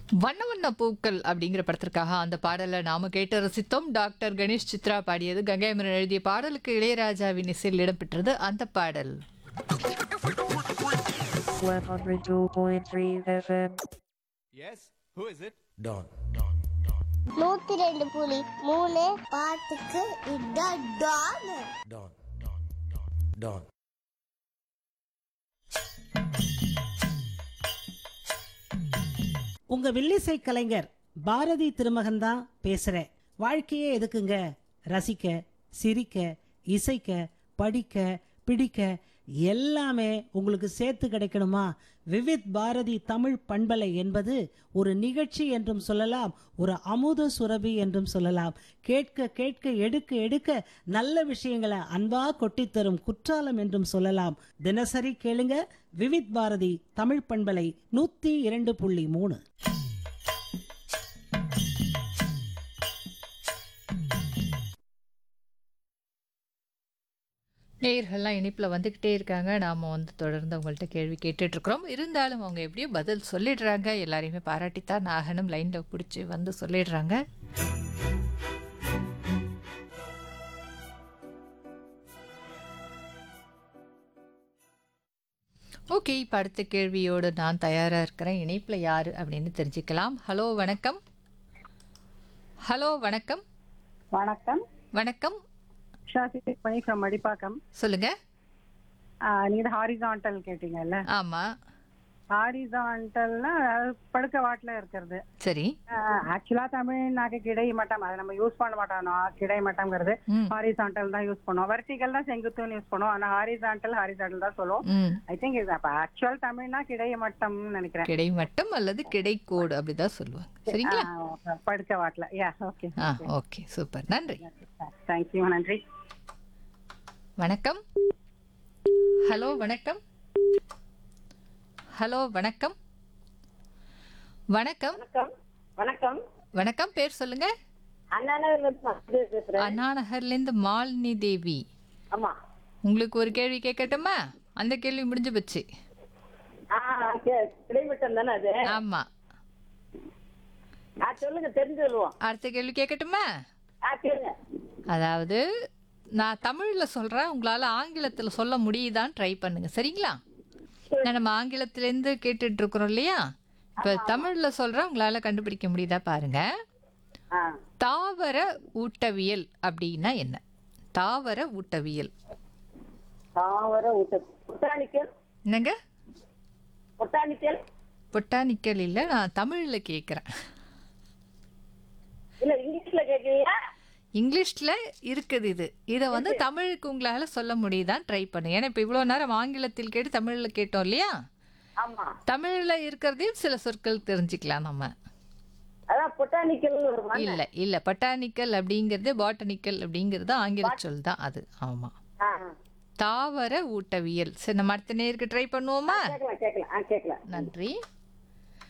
வண்ண வண்ண பூக்கள் அப்படிங்கிற படத்திற்காக அந்த பாடலை நாம கேட்டு ரசித்தோம் டாக்டர் கணேஷ் சித்ரா பாடியது கங்கைமரன் எழுதிய பாடலுக்கு இளையராஜாவின் இசையில் இடம்பெற்றது அந்த பாடல் 102.3 FM. Yes? Who is it? Don. நூத்தி ரெண்டு புலி மூணு பாட்டுக்கு இதான் டான் Don. Don. உங்க வில்லிசை கலைஞர் பாரதி திருமகன் தான் பேசுறேன் வாழ்க்கையே எதுக்குங்க ரசிக்க சிரிக்க இசைக்க படிக்க பிடிக்க எல்லாமே உங்களுக்கு சேர்த்து கிடைக்கணுமா விவித் பாரதி தமிழ் பண்பலை என்பது ஒரு நிகழ்ச்சி என்றும் சொல்லலாம் ஒரு அமுத சுரபி என்றும் சொல்லலாம் கேட்க கேட்க எடுக்க எடுக்க நல்ல விஷயங்களை அன்பா கொட்டித் தரும் குற்றாலம் என்றும் சொல்லலாம் தினசரி கேளுங்க விவித் பாரதி தமிழ் பண்பலை நூத்தி இரண்டு புள்ளி மூணு நேயர்கள்லாம் இனிப்பில் வந்துக்கிட்டே இருக்காங்க நாம் வந்து தொடர்ந்து அவங்கள்ட்ட கேள்வி கேட்டுட்ருக்குறோம் இருந்தாலும் அவங்க எப்படியோ பதில் சொல்லிடுறாங்க எல்லாரையுமே பாராட்டித்தான் ஆகணும் லைனில் பிடிச்சி வந்து சொல்லிடுறாங்க ஓகே இப்போ அடுத்த கேள்வியோடு நான் தயாராக இருக்கிறேன் இணைப்பில் யார் அப்படின்னு தெரிஞ்சுக்கலாம் ஹலோ வணக்கம் ஹலோ வணக்கம் வணக்கம் வணக்கம் ஷாசி பண்ணி ஃப்ரம் மடிப்பாக்கம் சொல்லுங்கள் ஆஹ் நீங்க ஹாரிசான்டல் கேட்டீங்கல்ல ஆமாம் ஹாரிசான்டல்னா படுக்க வாட்டில் இருக்கிறது சரி ஆக்சுவலா தமிழ்நாக்கு கிடை மட்டம் அதை நம்ம யூஸ் பண்ண மாட்டோம் கிடை மட்டம்ங்கிறது ம். ஹாரிசான்டல் தான் யூஸ் பண்ணுவோம் வெர்டிகல் தான் செங்குத்துன்னு யூஸ் பண்ணுவோம் ஆனா ஹாரிசான்டல் ஹாரிசான்டல் தான் சொல்லுவோம் ம் ஐ திங்க் இது அப்ப ஆக்சுவல் தமிழ்னா கிடை மட்டம்னு நினைக்கிறேன் கிடை மட்டம் அல்லது கிடைக்கோடு அப்படிதான் சொல்லுவாங்க சரிங்களா ஆஹ் படுக்க வாட்டில் யா ஓகே ஆ ஓகே சூப்பர் நன்றி தேங்க்யூ நன்றி வணக்கம் ஹலோ வணக்கம் ஹலோ வணக்கம் வணக்கம் வணக்கம் வணக்கம் வணக்கம் பேர் சொல்லுங்க அண்ணா நகர்ல இருந்து மது பேசுறேன் அண்ணா நகர்லேருந்து மாலினி தேவி ஆமா உங்களுக்கு ஒரு கேள்வி கேட்கட்டுமா அந்த கேள்வி முடிஞ்சு போச்சு ஆ கே- கிடைமட்டம் தானே அது ஆமா ஆ சொல்லுங்க தெரிஞ்சு சொல்லுவோம் அடுத்த கேள்வி கேட்கட்டுமா ஆ கேளுங்க அதாவது நான் தமிழில் சொல்கிறேன் உங்களால் ஆங்கிலத்தில் சொல்ல முடியுதான்னு ட்ரை பண்ணுங்க சரிங்களா நான் நம்ம ஆங்கிலத்திலேருந்து கேட்டுட்டு இருக்கிறோம் இல்லையா இப்போ தமிழில் சொல்கிறேன் உங்களால் கண்டுபிடிக்க முடியுதா பாருங்க ஆ தாவர ஊட்டவியல் அப்படின்னா என்ன தாவர ஊட்டவியல் தாவர ஊட்ட பொட்டானிக்கல் என்னங்க பொட்டானிக்கல் பொட்டானிக்கல் இல்லை நான் தமிழில் கேட்குறேன் இல்ல இங்கிலீஷ்ல கேக்குறீங்களா இங்கிலீஷில் இருக்குது இது இதை வந்து தமிழுக்கு உங்களால் சொல்ல முடியுதான்னு ட்ரை பண்ணுங்க ஏன்னா இப்போ இவ்வளோ நேரம் ஆங்கிலத்தில் கேட்டு தமிழில் கேட்டோம் இல்லையா ஆமா தமிழில் இருக்கிறதையும் சில சொற்கள் தெரிஞ்சுக்கலாம் நம்ம அதான் பொட்டானிக்கல் ஒரு இல்ல இல்ல பொட்டானிக்கல் அப்படிங்கிறது பாட்டனிக்கல் அப்படிங்கிறது ஆங்கில சொல் தான் அது ஆமா ஆ தாவர ஊட்டவியல் சரி நம்ம அடுத்த நேருக்கு ட்ரை பண்ணுவோமா கேட்கலாம் கேட்கலாம் ஆ கேட்கலாம் நன்றி